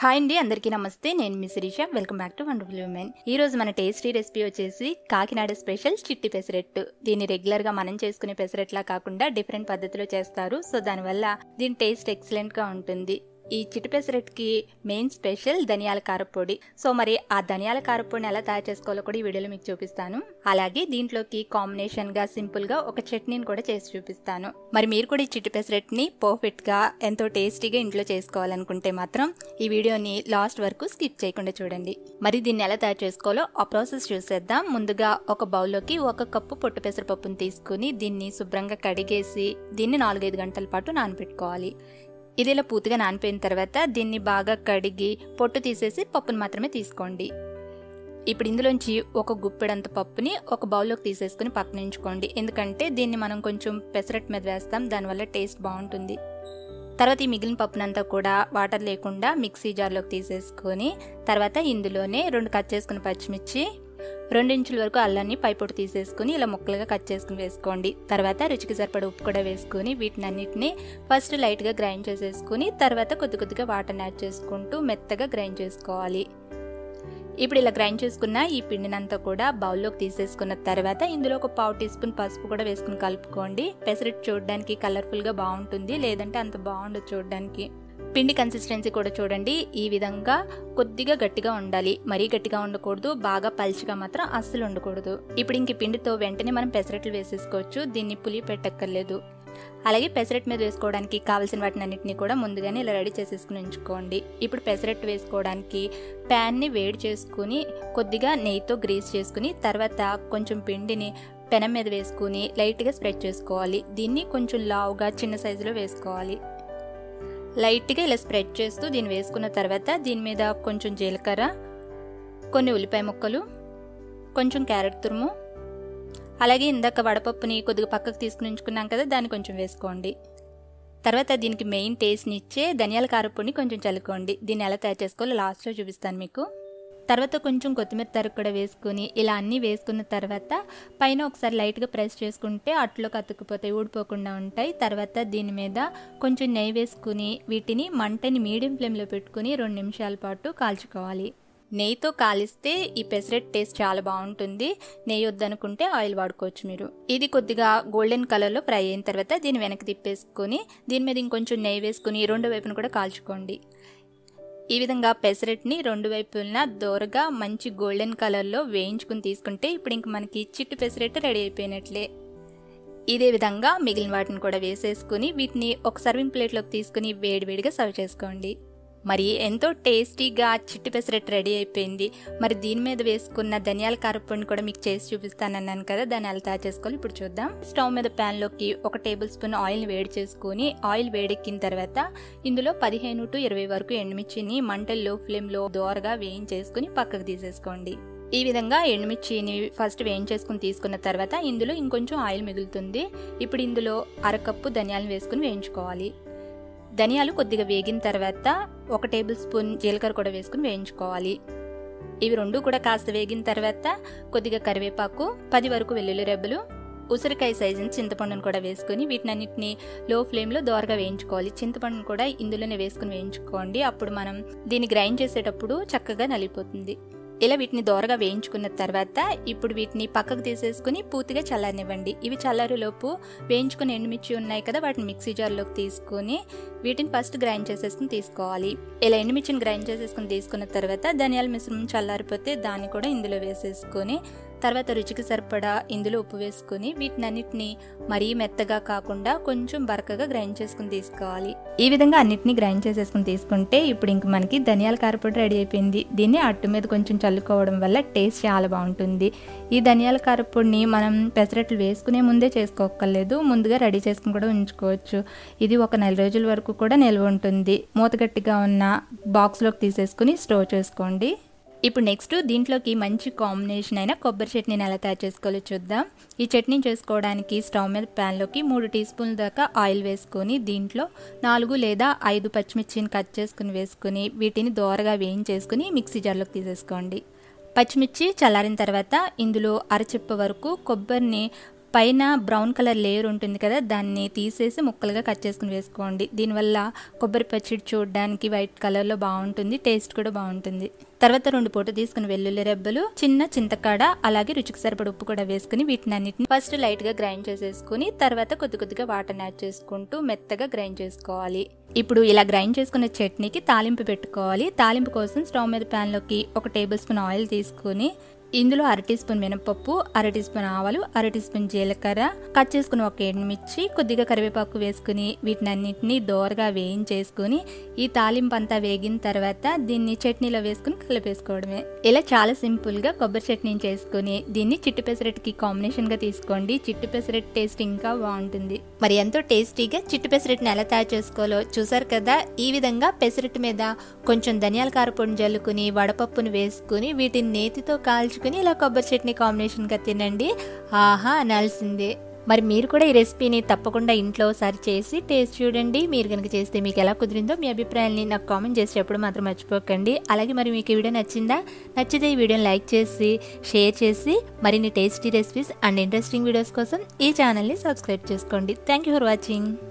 hi అండి అందరికీ నమస్తే నేను మీ Sirisha welcome back to wonderful women ఈ రోజు మన టేస్టీ రెసిపీ వచ్చేసి కాకినాడ స్పెషల్ చిట్టి పెసరెట్టు దీన్ని రెగ్యులర్ గా మనం చేసుకునే పెసరెట్లా కాకుండా డిఫరెంట్ పద్ధతిలో చేస్తారు సో దానివల్ల దీని టేస్ట్ ఎక్సలెంట్ గా ఉంటుంది ఈ చిట్టి పెసరెట్కి మెయిన్ స్పెషల్ ధనియాల కారపొడి సో మరి ఆ ధనియాల కారపొడిని ఎలా తయారు చేసుకోవాలో కూడా ఈ వీడియోలో మీకు చూపిస్తాను అలాగే దీంట్లోకి కాంబినేషన్ గా సింపుల్ గా ఒక చట్నీని కూడా చేసి చూపిస్తాను మరి మీరు కూడా ఈ చిట్టి పెసరెట్ని పర్ఫెక్ట్ గా ఎంతో టేస్టీగా ఇంట్లో చేసుకోవాలనుకుంటే మాత్రం ఈ వీడియోని లాస్ట్ వరకు స్కిప్ చేయకుండా చూడండి మరి దీన్ని ఎలా తయారు చేసుకోవాలో ఆ ప్రాసెస్ చూసేద్దాం ముందుగా ఒక బౌల్లోకి ఒక కప్పు పొట్టు పెసరపప్పును తీసుకుని దీన్ని శుభ్రంగా కడిగేసి దీన్ని నాలుగైదు గంటల పాటు నానబెట్టుకోవాలి ఇది ఇలా పూర్తిగా నానిపోయిన తర్వాత దీన్ని బాగా కడిగి పొట్టు తీసేసి పప్పును మాత్రమే తీసుకోండి ఇప్పుడు ఇందులోంచి ఒక గుప్పెడంత పప్పుని ఒక బౌల్లోకి తీసేసుకుని పక్కన ఉంచుకోండి ఎందుకంటే దీన్ని మనం కొంచెం పెసరట్ మీద వేస్తాం దానివల్ల టేస్ట్ బాగుంటుంది తర్వాత ఈ మిగిలిన పప్పునంతా కూడా వాటర్ లేకుండా మిక్సీ జార్లోకి తీసేసుకొని తర్వాత ఇందులోనే రెండు కట్ చేసుకుని పచ్చిమిర్చి రెండు ఇంచుల వరకు అల్లాన్ని పైపొట్టు తీసేసుకుని ఇలా ముక్కలుగా కట్ చేసుకుని వేసుకోండి తర్వాత రుచికి సరిపడ ఉప్పు కూడా వేసుకుని వీటిని అన్నిటిని ఫస్ట్ లైట్గా గ్రైండ్ చేసేసుకుని తర్వాత కొద్ది కొద్దిగా వాటర్ని యాడ్ చేసుకుంటూ మెత్తగా గ్రైండ్ చేసుకోవాలి ఇప్పుడు ఇలా గ్రైండ్ చేసుకున్న ఈ పిండినంతా కూడా బౌల్లోకి తీసేసుకున్న తర్వాత ఇందులో ఒక పావు టీ స్పూన్ పసుపు కూడా వేసుకుని కలుపుకోండి పెసరెట్ చూడడానికి కలర్ఫుల్గా బాగుంటుంది లేదంటే అంత బాగుండదు చూడడానికి పిండి కన్సిస్టెన్సీ కూడా చూడండి ఈ విధంగా కొద్దిగా గట్టిగా ఉండాలి మరీ గట్టిగా ఉండకూడదు బాగా పల్చగా మాత్రం అస్సలు ఉండకూడదు ఇప్పుడు ఇంక పిండితో వెంటనే మనం పెసరట్లు వేసేసుకోవచ్చు దీన్ని పులి పెట్టక్కర్లేదు అలాగే పెసరెట్ మీద వేసుకోవడానికి కావాల్సిన వాటిని అన్నింటినీ కూడా ముందుగానే ఇలా రెడీ చేసేసుకుని ఉంచుకోండి ఇప్పుడు పెసరెట్ వేసుకోవడానికి ప్యాన్ని వేడి చేసుకుని కొద్దిగా నెయ్యితో గ్రీస్ చేసుకుని తర్వాత కొంచెం పిండిని పెనం మీద వేసుకుని లైట్గా స్ప్రెడ్ చేసుకోవాలి దీన్ని కొంచెం లావుగా చిన్న సైజులో వేసుకోవాలి లైట్గా ఇలా స్ప్రెడ్ చేస్తూ దీన్ని వేసుకున్న తర్వాత దీని మీద కొంచెం జీలకర్ర కొన్ని ఉల్లిపాయ ముక్కలు కొంచెం క్యారెట్ తురుము అలాగే ఇందాక వడపప్పుని కొద్దిగా పక్కకు తీసుకుని ఉంచుకున్నాం కదా దాన్ని కొంచెం వేసుకోండి తర్వాత దీనికి మెయిన్ టేస్ట్ని ఇచ్చే ధనియాల కారపొడిని కొంచెం చల్లుకోండి దీన్ని ఎలా తయారు చేసుకోవాలో లాస్ట్లో చూపిస్తాను మీకు తర్వాత కొంచెం కొత్తిమీర తరుగు కూడా వేసుకుని ఇలా అన్నీ వేసుకున్న తర్వాత పైన ఒకసారి లైట్గా ప్రెస్ చేసుకుంటే అట్లోకి అతుక్కుపోతాయి ఊడిపోకుండా ఉంటాయి తర్వాత దీని మీద కొంచెం నెయ్యి వేసుకుని వీటిని మంటని మీడియం ఫ్లేమ్లో పెట్టుకుని రెండు నిమిషాల పాటు కాల్చుకోవాలి నెయ్యితో కాలిస్తే ఈ పెసరెట్ టేస్ట్ చాలా బాగుంటుంది నెయ్యి వద్దనుకుంటే ఆయిల్ వాడుకోవచ్చు మీరు ఇది కొద్దిగా గోల్డెన్ కలర్లో ఫ్రై అయిన తర్వాత దీన్ని వెనక్కి తిప్పేసుకొని దీని మీద ఇంకొంచెం నెయ్యి వేసుకుని రెండు వైపును కూడా కాల్చుకోండి ఈ విధంగా పెసరెట్ని రెండు వైపున దోరగా మంచి గోల్డెన్ కలర్లో వేయించుకుని తీసుకుంటే ఇప్పుడు ఇంక మనకి చిట్టు పెసరెట్ రెడీ అయిపోయినట్లే ఇదే విధంగా మిగిలిన వాటిని కూడా వేసేసుకుని వీటిని ఒక సర్వింగ్ ప్లేట్లోకి తీసుకుని వేడివేడిగా సర్వ్ చేసుకోండి మరి ఎంతో టేస్టీగా చిట్టి పెసరెట్ రెడీ అయిపోయింది మరి దీని మీద వేసుకున్న ధనియాల కారపొడిని కూడా మీకు చేసి చూపిస్తానన్నాను కదా దాన్ని ఎలా తయారు చేసుకోవాలి ఇప్పుడు చూద్దాం స్టవ్ మీద ప్యాన్లోకి ఒక టేబుల్ స్పూన్ ఆయిల్ని వేడి చేసుకుని ఆయిల్ వేడెక్కిన తర్వాత ఇందులో పదిహేను టు ఇరవై వరకు ఎండుమిర్చిని మంటల్లో ఫ్లేమ్లో దోరగా వేయించేసుకుని పక్కకు తీసేసుకోండి ఈ విధంగా ఎండుమిర్చిని ఫస్ట్ వేయించేసుకుని తీసుకున్న తర్వాత ఇందులో ఇంకొంచెం ఆయిల్ మిగులుతుంది ఇప్పుడు ఇందులో అరకప్పు ధనియాలను వేసుకుని వేయించుకోవాలి ధనియాలు కొద్దిగా వేగిన తర్వాత ఒక టేబుల్ స్పూన్ జీలకర్ర కూడా వేసుకుని వేయించుకోవాలి ఇవి రెండు కూడా కాస్త వేగిన తర్వాత కొద్దిగా కరివేపాకు పది వరకు వెల్లుల్లి రెబ్బలు ఉసిరికాయ సైజుని చింతపండును కూడా వేసుకుని వీటినన్నిటిని లో ఫ్లేమ్లో దోరగా వేయించుకోవాలి చింతపండును కూడా ఇందులోనే వేసుకుని వేయించుకోండి అప్పుడు మనం దీన్ని గ్రైండ్ చేసేటప్పుడు చక్కగా నలిగిపోతుంది ఇలా వీటిని దోరగా వేయించుకున్న తర్వాత ఇప్పుడు వీటిని పక్కకు తీసేసుకుని పూర్తిగా చల్లారనివ్వండి ఇవి చల్లారులోపు వేయించుకుని ఎండుమిర్చి ఉన్నాయి కదా వాటిని మిక్సీ జార్లోకి తీసుకుని వీటిని ఫస్ట్ గ్రైండ్ చేసేసుకుని తీసుకోవాలి ఇలా ఎండుమిర్చిని గ్రైండ్ చేసేసుకుని తీసుకున్న తర్వాత ధనియాల మిశ్రమం చల్లారిపోతే దాన్ని కూడా ఇందులో వేసేసుకొని తర్వాత రుచికి సరిపడా ఇందులో ఉప్పు వేసుకుని వీటినన్నిటిని మరీ మెత్తగా కాకుండా కొంచెం బరకగా గ్రైండ్ చేసుకుని తీసుకోవాలి ఈ విధంగా అన్నిటిని గ్రైండ్ చేసేసుకుని తీసుకుంటే ఇప్పుడు ఇంక మనకి ధనియాల కారపొడి రెడీ అయిపోయింది దీన్ని అట్టు మీద కొంచెం చల్లుకోవడం వల్ల టేస్ట్ చాలా బాగుంటుంది ఈ ధనియాల కారపొడిని మనం పెసరట్లు వేసుకునే ముందే చేసుకోక్కర్లేదు ముందుగా రెడీ చేసుకుని కూడా ఉంచుకోవచ్చు ఇది ఒక నెల రోజుల వరకు కూడా నిల్వ ఉంటుంది మూతగట్టిగా ఉన్న బాక్స్లోకి తీసేసుకుని స్టోర్ చేసుకోండి ఇప్పుడు నెక్స్ట్ దీంట్లోకి మంచి కాంబినేషన్ అయిన కొబ్బరి చట్నీని ఎలా తయారు చేసుకోవాలో చూద్దాం ఈ చట్నీ చేసుకోవడానికి స్టవ్ మీద ప్యాన్లోకి మూడు టీ స్పూన్ల దాకా ఆయిల్ వేసుకొని దీంట్లో నాలుగు లేదా ఐదు పచ్చిమిర్చిని కట్ చేసుకుని వేసుకుని వీటిని దోరగా వేయించేసుకుని మిక్సీ జార్లోకి తీసేసుకోండి పచ్చిమిర్చి చల్లారిన తర్వాత ఇందులో అరచిప్ప వరకు కొబ్బరిని పైన బ్రౌన్ కలర్ లేయర్ ఉంటుంది కదా దాన్ని తీసేసి ముక్కలుగా కట్ చేసుకుని వేసుకోండి దీనివల్ల కొబ్బరి పచ్చడి చూడడానికి వైట్ కలర్లో బాగుంటుంది టేస్ట్ కూడా బాగుంటుంది తర్వాత రెండు పూట తీసుకుని వెల్లుల్లి రెబ్బలు చిన్న చింతకాడ అలాగే రుచికి సరిపడ ఉప్పు కూడా వేసుకుని వీటిని అన్నిటిని ఫస్ట్ లైట్ గా గ్రైండ్ చేసేసుకుని తర్వాత కొద్ది కొద్దిగా వాటర్ యాడ్ చేసుకుంటూ మెత్తగా గ్రైండ్ చేసుకోవాలి ఇప్పుడు ఇలా గ్రైండ్ చేసుకున్న చట్నీకి తాలింపు పెట్టుకోవాలి తాలింపు కోసం స్టవ్ మీద ప్యాన్లోకి ఒక టేబుల్ స్పూన్ ఆయిల్ తీసుకుని ఇందులో అర టీ స్పూన్ మినపప్పు అర టీ స్పూన్ ఆవాలు అర టీ స్పూన్ జీలకర్ర కట్ చేసుకుని ఒక ఎండుమిర్చి కొద్దిగా కరివేపాకు వేసుకుని వీటిని అన్నింటినీ దోరగా వేయించేసుకుని ఈ తాలింపు అంతా వేగిన తర్వాత దీన్ని చట్నీలో వేసుకుని కలిపేసుకోవడమే ఇలా చాలా సింపుల్ గా కొబ్బరి చట్నీని చేసుకుని దీన్ని చిట్టు పెసరట్టుకి కాంబినేషన్ గా తీసుకోండి చిట్టు పెసరట్టు టేస్ట్ ఇంకా బాగుంటుంది మరి ఎంతో టేస్టీగా చిట్టు పెసరట్టుని ఎలా తయారు చేసుకోవాలో చూసారు కదా ఈ విధంగా పెసరట్టు మీద కొంచెం ధనియాల కారపొడిని జల్లుకుని వడపప్పును వేసుకుని వీటిని నేతితో కాల్చుకుని ఇలా కొబ్బరి చట్నీ కాంబినేషన్గా తినండి ఆహా అనాల్సిందే మరి మీరు కూడా ఈ రెసిపీని తప్పకుండా ఇంట్లో ఒకసారి చేసి టేస్ట్ చూడండి మీరు కనుక చేస్తే మీకు ఎలా కుదిరిందో మీ అభిప్రాయాన్ని నాకు కామెంట్ చేసి చెప్పడం మాత్రం మర్చిపోకండి అలాగే మరి మీకు ఈ వీడియో నచ్చిందా నచ్చితే ఈ వీడియోని లైక్ చేసి షేర్ చేసి మరిన్ని tasty recipes and interesting videos కోసం ఈ ఛానల్ని సబ్స్క్రైబ్ చేసుకోండి థ్యాంక్ యూ ఫర్ వాచింగ్